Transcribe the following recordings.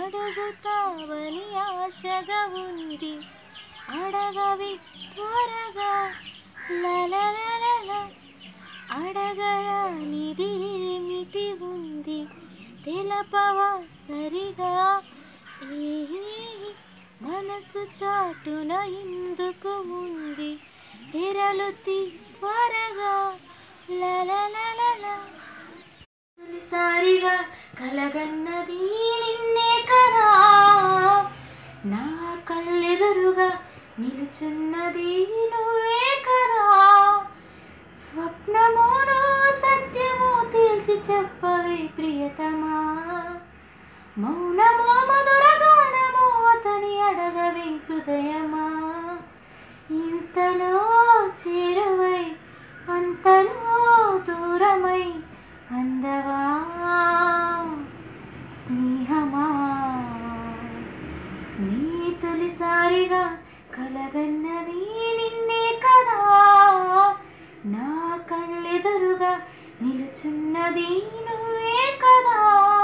అడుగుతావని ఆశగా ఉంది అడగవి త్వరగా లలలలల అడగరానిది ఏమిటి ఉంది తెలపవా సరిగా ఏ మనసు చాటున ఎందుకు ఉంది తెరలు తీ త్వరగా లలలలల తొలిసారిగా కలగన్నది నిన్నే కదా నా కళ్ళెదురుగా నిలుచున్నది నువ్వే కదా స్వప్నమోనో సత్యమో తేల్చి చెప్పవే ప్రియతమా మౌనమో మధురగానమో అతని అడగవే హృదయమా ఇంతలో చేరువై అంతలో దూరమై అందవా స్నేహమా నీ తొలిసారిగా కలగన్నది నిన్నే కదా నా కళ్ళెదురుగా నిలుచున్నది నువ్వే కదా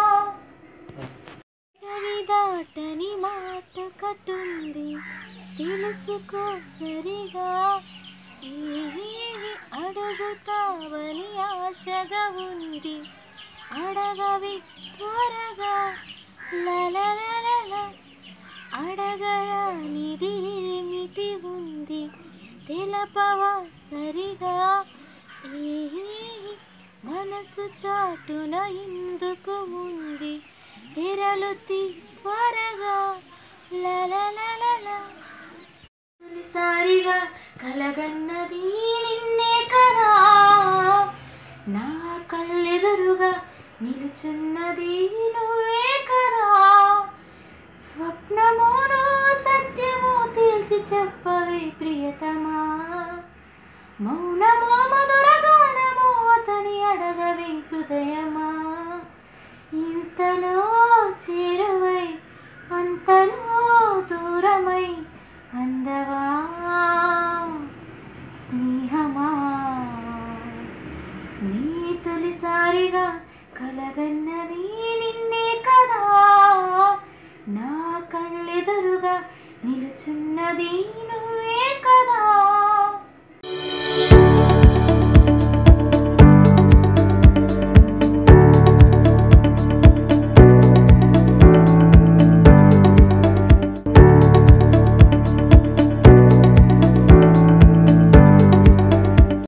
కవి దాటని మాట కట్టుంది తెలుసుకో సరిగా ఏవి అడుగుతావని ఆశగా ఉంది అడగవి త్వరగా లలలలల అడగరానిది ఏమిటి ఉంది తెలపవా సరిగా ఏ మనసు చాటున ఎందుకు ఉంది తెరలు తీ త్వరగా లలలలల తొలిసారిగా కలగన్నది నిన్నే కదా నా కళ్ళెదురుగా నిలుచున్నది నువ్వే కదా స్వప్నమోనో సత్యమో తేల్చి చెప్పవే ప్రియతమా మౌనమో మధురగానమో అతని అడగవే హృదయమా